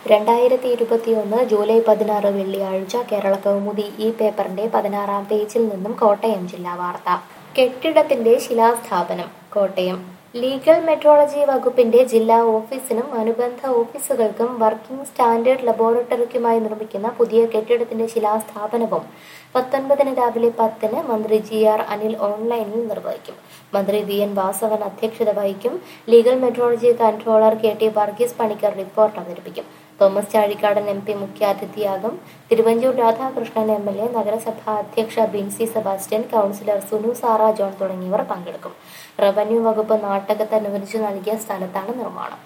രണ്ടായിരത്തി ഇരുപത്തിയൊന്ന് ജൂലൈ പതിനാറ് വെള്ളിയാഴ്ച കേരള കൗമുദി ഈ പേപ്പറിന്റെ പതിനാറാം പേജിൽ നിന്നും കോട്ടയം ജില്ലാ വാർത്ത കെട്ടിടത്തിന്റെ ശിലാസ്ഥാപനം കോട്ടയം ലീഗൽ മെട്രോളജി വകുപ്പിന്റെ ജില്ലാ ഓഫീസിനും അനുബന്ധ ഓഫീസുകൾക്കും വർക്കിംഗ് സ്റ്റാൻഡേർഡ് ലബോറട്ടറിക്കുമായി നിർമ്മിക്കുന്ന പുതിയ കെട്ടിടത്തിന്റെ ശിലാസ്ഥാപനവും പത്തൊൻപതിന് രാവിലെ പത്തിന് മന്ത്രി ജി ആർ അനിൽ ഓൺലൈനിൽ നിർവഹിക്കും മന്ത്രി വി എൻ വാസവൻ അധ്യക്ഷത വഹിക്കും legal metrology controller K T Varghese Panicker report അവതരിപ്പിക്കും തോമസ് ചാഴിക്കാടൻ എം പി മുഖ്യാതിഥിയാകും Thiruvanchoor Radhakrishnan M L A നഗരസഭാ അധ്യക്ഷ Binsy Sebastian councillor Sunu Sara John തുടങ്ങിയവർ പങ്കെടുക്കും റവന്യൂ വകുപ്പ് നാട്ടകത്ത് അനുവദിച്ചു നൽകിയ സ്ഥലത്താണ് നിർമ്മാണം